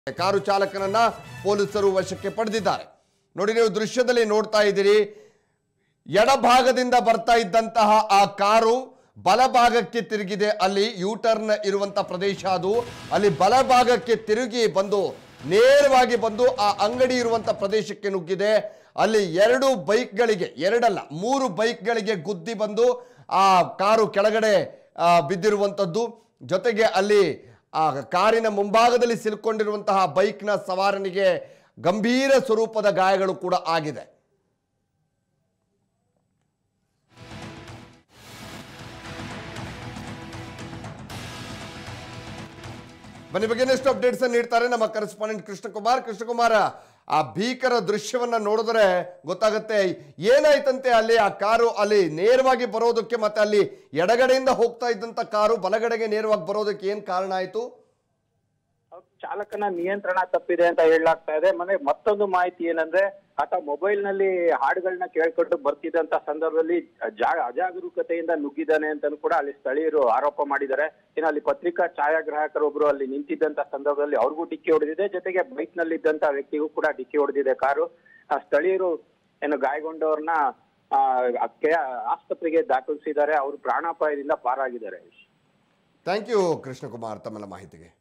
car ಚಾಲಕನನ್ನ ಪೊಲೀಸರು ವಶಕ್ಕೆ ಪಡೆದಿದ್ದಾರೆ ನೋಡಿ ನೀವು ದೃಶ್ಯದಲ್ಲಿ ನೋಡ್ತಾ ಇದ್ದೀರಿ ಎಡಭಾಗದಿಂದ ಬರ್ತಾ ಇದ್ದಂತಹ ಆ ಕಾರು ಬಲಭಾಗಕ್ಕೆ ತಿರುಗಿದೆ ಅಲ್ಲಿ ಯೂಟರ್ನ್ ಇರುವಂತ ಪ್ರದೇಶ ಅದು ಅಲ್ಲಿ ಬಲಭಾಗಕ್ಕೆ ತಿರುಗಿ ಬಂದು ನೇರವಾಗಿ ಬಂದು ಆ ಅಂಗಡಿ ಇರುವಂತ ಪ್ರದೇಶಕ್ಕೆ ನುಗ್ಗಿದೆ ಅಲ್ಲಿ ಎರಡು ಬೈಕ್ಗಳಿಗೆ ಎರಡಲ್ಲ ಮೂರು ಬೈಕ್ಗಳಿಗೆ ಗುದ್ದಿ ಬಂದು ಆ ಕಾರು ಕೆಳಗಡೆ ಆ, ಬಿದ್ದಿರುವಂಥದ್ದು ಜೊತೆಗೆ ಅಲ್ಲಿ ಆ ಕಾರಿನ ಮುಂಭಾಗದಲ್ಲಿ ಸಿಲ್ಕೊಂಡಿರುವಂತಹ ಬೈಕ್ನ ಸವಾರನಿಗೆ ಗಂಭೀರ ಸ್ವರೂಪದ ಗಾಯಗಳು ಕೂಡ ಆಗಿದೆ ಬನ್ನಿ ಬಗ್ಗೆ ಇನ್ನಷ್ಟು ಅಪ್ಡೇಟ್ಸ್ ನೀಡ್ತಾರೆ ನಮ್ಮ ಕರೆಸ್ಪಾಂಡೆಂಟ್ ಕೃಷ್ಣಕುಮಾರ್ ಕೃಷ್ಣಕುಮಾರ ಆ ಭೀಕರ ದೃಶ್ಯವನ್ನ ನೋಡಿದ್ರೆ ಗೊತ್ತಾಗುತ್ತೆ ಏನಾಯ್ತಂತೆ ಅಲ್ಲಿ ಆ ಕಾರು ಅಲ್ಲಿ ನೇರವಾಗಿ ಬರೋದಕ್ಕೆ ಮತ್ತೆ ಅಲ್ಲಿ ಎಡಗಡೆಯಿಂದ ಹೋಗ್ತಾ ಇದ್ದಂತ ಕಾರು ಬಲಗಡೆಗೆ ನೇರವಾಗಿ ಬರೋದಕ್ಕೆ ಏನ್ ಕಾರಣ ಆಯ್ತು ಹೌದು, ಚಾಲಕನ ನಿಯಂತ್ರಣ ತಪ್ಪಿದೆ ಅಂತ ಹೇಳಲಾಗ್ತಾ ಇದೆ ಮನೆ ಮತ್ತೊಂದು ಮಾಹಿತಿ ಏನಂದ್ರೆ ಆತ ಮೊಬೈಲ್ ನಲ್ಲಿ ಹಾಡುಗಳನ್ನ ಕೇಳ್ಕೊಂಡು ಬರ್ತಿದ್ದಂತ ಸಂದರ್ಭದಲ್ಲಿ ಜಾ ಅಜಾಗರೂಕತೆಯಿಂದ ನುಗ್ಗಿದ್ದಾನೆ ಅಂತಾನು ಕೂಡ ಅಲ್ಲಿ ಸ್ಥಳೀಯರು ಆರೋಪ ಮಾಡಿದ್ದಾರೆ ಇನ್ನು ಅಲ್ಲಿ ಪತ್ರಿಕಾ ಛಾಯಾಗ್ರಾಹಕರೊಬ್ರು ಅಲ್ಲಿ ನಿಂತಿದ್ದಂತ ಸಂದರ್ಭದಲ್ಲಿ ಅವ್ರಿಗೂ ಡಿಕ್ಕಿ ಹೊಡೆದಿದೆ ಜೊತೆಗೆ ಬೈಕ್ ನಲ್ಲಿ ಇದ್ದಂತ ವ್ಯಕ್ತಿಗೂ ಕೂಡ ಡಿಕ್ಕಿ ಹೊಡೆದಿದೆ ಕಾರು ಆ ಸ್ಥಳೀಯರು ಏನು ಗಾಯಗೊಂಡವ್ರನ್ನ ಆ, ಕೆ- ಆಸ್ಪತ್ರೆಗೆ ದಾಖಲಿಸಿದ್ದಾರೆ ಅವರು ಪ್ರಾಣಾಪಾಯದಿಂದ ಪಾರಾಗಿದ್ದಾರೆ ಥ್ಯಾಂಕ್ ಯು ಕೃಷ್ಣಕುಮಾರ್ ತಮ್ಮೆಲ್ಲ ಮಾಹಿತಿಗೆ